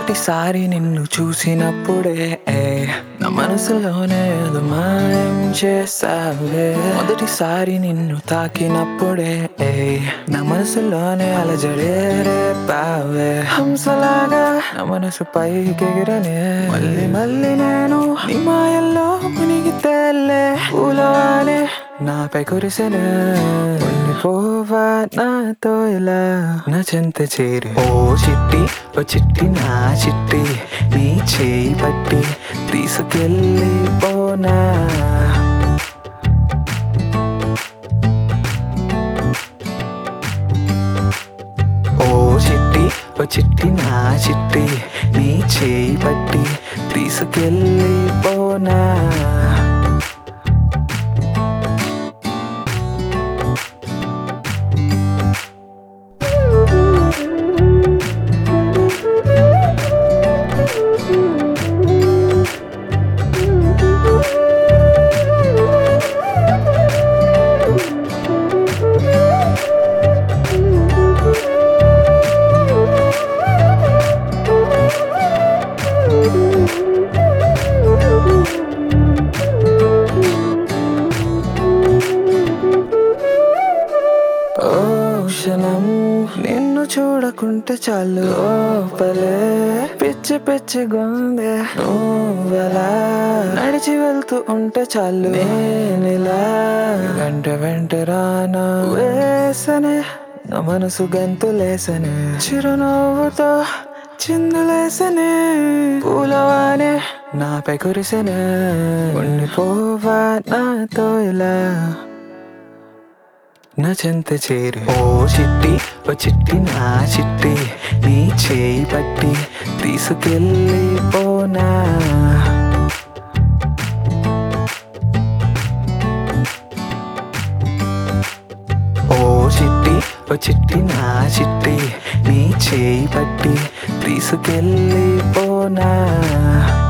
మొదటిసారి నిన్ను చూసినప్పుడే ఏ, నా మనసులోనే ఏదో మాయం చేసావే మొదటిసారి నిన్ను తాకినప్పుడే ఏ, నా మనసులోనే అలజడే రేపావే హంసలాగా నా మనసు పైకెగిరనే మళ్ళీ మళ్ళీ నేను నీ మాయల్లో మునిగి తేలే పూలవానే నాపై కురిసెనే పోవా నాతో ఇలా నా చెంత చేరి ఓ చిట్టి ఓ చిట్టి నా చిట్టి నీ చేయి పట్టి తీసుకెళ్ళి పోనా ఓ చిట్టి ఓ చిట్టి నా చిట్టి నీ చేయి పట్టి తీసుకెళ్ళి పోనా ఓ క్షణం నిన్ను చూడకుంటే చాలు లోపలే పిచ్చి పిచ్చి గుండె నువ్వెలా నడిచి వెళ్తూ ఉంటే చాలు నేనిలా వెంట వెంట రానా వేసనే నా మనసు గంతులేసనే చిరునవ్వుతో చిందులేసనే పూలవానే నాపై కురిసెనే ఉండిపోవా నాతో ఇలా నా చెంత చేరి ఓ చిట్టి ఓ చిట్టి నా చిట్టి నీ చేయి పట్టి తీసుకెళ్ళి పోనా ఓ చిట్టి ఓ చిట్టి నా చిట్టి నీ చేయి పట్టి తీసుకెళ్ళి పోనా